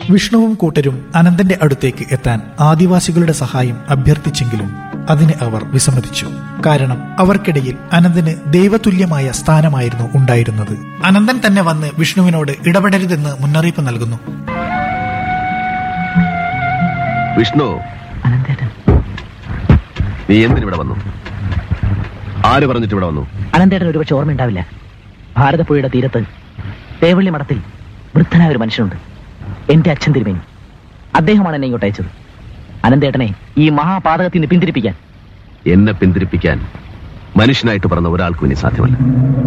വിഷ്ണുവും കൂട്ടരും അനന്തന്റെ അടുത്തേക്ക് എത്താൻ ആദിവാസികളുടെ സഹായം അഭ്യർത്ഥിച്ചെങ്കിലും അതിന് അവർ വിസമ്മതിച്ചു കാരണം അവർക്കിടയിൽ അനന്തന് ദൈവതുല്യമായ സ്ഥാനമായിരുന്നു ഉണ്ടായിരുന്നത് അനന്തൻ തന്നെ വന്ന് വിഷ്ണുവിനോട് ഇടപെടരുതെന്ന് മുന്നറിയിപ്പ് നൽകുന്നു വിഷ്ണു അനന്തേട്ടൻ നീ എന്തിനിവിടെ വന്നു ആര് പറഞ്ഞിട്ട് ഇവിടെ വന്നു അനന്തേട്ടൻ ഒരുപക്ഷെ ഓർമ്മയുണ്ടാവില്ല ഭാരതപ്പുഴയുടെ തീരത്ത് തേവള്ളി മഠത്തിൽ വൃദ്ധനായ ഒരു മനുഷ്യനുണ്ട് എന്റെ അച്ഛൻ തിരുമേനി അദ്ദേഹമാണ് എന്നെ ഇങ്ങോട്ട് അയച്ചത് അനന്തേട്ടനെ ഈ മഹാപാതകത്തിൽ നിന്ന് പിന്തിരിപ്പിക്കാൻ എന്നെ പിന്തിരിപ്പിക്കാൻ മനുഷ്യനായിട്ട് പറഞ്ഞ ഒരാൾക്കും ഇനി സാധ്യമല്ല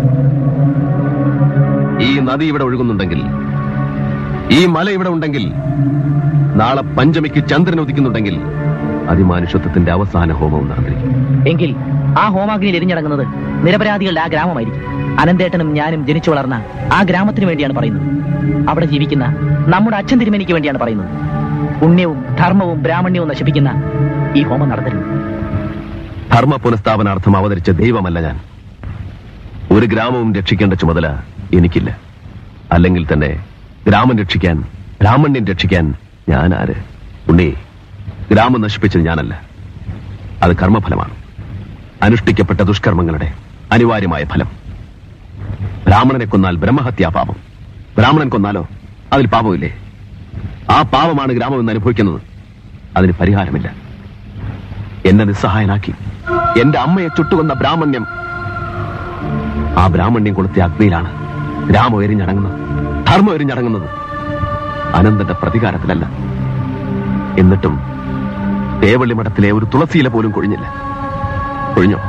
ഈ നദി ഇവിടെ ഒഴുകുന്നുണ്ടെങ്കിൽ ഈ മല ഇവിടെ ഉണ്ടെങ്കിൽ നാളെ പഞ്ചമിക്ക് ചന്ദ്രൻ ഉദിക്കുന്നുണ്ടെങ്കിൽ അതിമാനുഷ്യത്വത്തിന്റെ അവസാന ഹോമവും നടന്നിരിക്കും എങ്കിൽ ആ ഹോമാഗ്നിയിൽ എരിഞ്ഞടങ്ങുന്നത് നിരപരാധികളുടെ ആ ഗ്രാമമായിരിക്കും അനന്തേട്ടനും ഞാനും ജനിച്ചു വളർന്ന ആ ഗ്രാമത്തിന് വേണ്ടിയാണ് പറയുന്നത് അവിടെ ജീവിക്കുന്ന നമ്മുടെ അച്ഛൻ തിരുമേനിക്ക് വേണ്ടിയാണ് പറയുന്നത് പുണ്യവും ധർമ്മവും ബ്രാഹ്മണ്യവും നശിപ്പിക്കുന്ന ഈ ഹോമം നടത്തരുത് ധർമ്മ പുനഃസ്ഥാപനാർത്ഥം അവതരിച്ച ദൈവമല്ല ഞാൻ ഒരു ഗ്രാമവും രക്ഷിക്കേണ്ട ചുമതല എനിക്കില്ല അല്ലെങ്കിൽ തന്നെ ഗ്രാമം രക്ഷിക്കാൻ ബ്രാഹ്മണ്യം രക്ഷിക്കാൻ ഞാൻ ആര് ഉണ്ണി ഗ്രാമം നശിപ്പിച്ചത് ഞാനല്ല അത് കർമ്മഫലമാണ് അനുഷ്ഠിക്കപ്പെട്ട ദുഷ്കർമ്മങ്ങളുടെ അനിവാര്യമായ ഫലം ബ്രാഹ്മണനെ കൊന്നാൽ ബ്രഹ്മഹത്യാപാപം ബ്രാഹ്മണൻ കൊന്നാലോ അതിൽ പാപമില്ലേ ആ പാപമാണ് ഗ്രാമം എന്ന് അനുഭവിക്കുന്നത് അതിന് പരിഹാരമില്ല എന്നെ നിസ്സഹായനാക്കി എന്റെ അമ്മയെ ചുട്ടുകൊന്ന ബ്രാഹ്മണ്യം ആ ബ്രാഹ്മണ്യം കൊളുത്തിയ അഗ്നിയിലാണ് രാമം എരിഞ്ഞടങ്ങുന്നത് ധർമ്മം എരിഞ്ഞടങ്ങുന്നത് അനന്തന്റെ പ്രതികാരത്തിലല്ല എന്നിട്ടും തേവള്ളി മഠത്തിലെ ഒരു തുളസിയില പോലും കൊഴിഞ്ഞില്ല കൊഴിഞ്ഞോ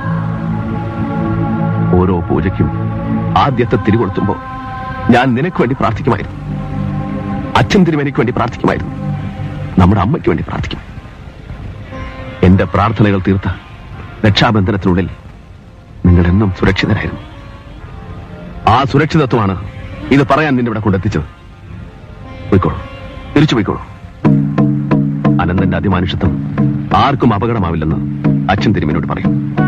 ഓരോ പൂജയ്ക്കും ആദ്യത്തെ തിരികൊളുത്തുമ്പോ ഞാൻ നിനക്ക് വേണ്ടി പ്രാർത്ഥിക്കുമായിരുന്നു അച്ഛൻ തിരുമേനിക്ക് വേണ്ടി പ്രാർത്ഥിക്കുമായിരുന്നു നമ്മുടെ അമ്മയ്ക്ക് വേണ്ടി പ്രാർത്ഥിക്കും എന്റെ പ്രാർത്ഥനകൾ തീർത്ത രക്ഷാബന്ധനത്തിനുള്ളിൽ നിങ്ങൾ എന്നും സുരക്ഷിതരായിരുന്നു ആ സുരക്ഷിതത്വമാണ് ഇത് പറയാൻ നിന്നെ ഇവിടെ കൊണ്ടെത്തിച്ചത് പോയിക്കോളൂ തിരിച്ചു പോയിക്കോളൂ അനന്തന്റെ അതിമാനുഷത്വം ആർക്കും അപകടമാവില്ലെന്ന് അച്ഛൻ തിരുമേനോട് പറയും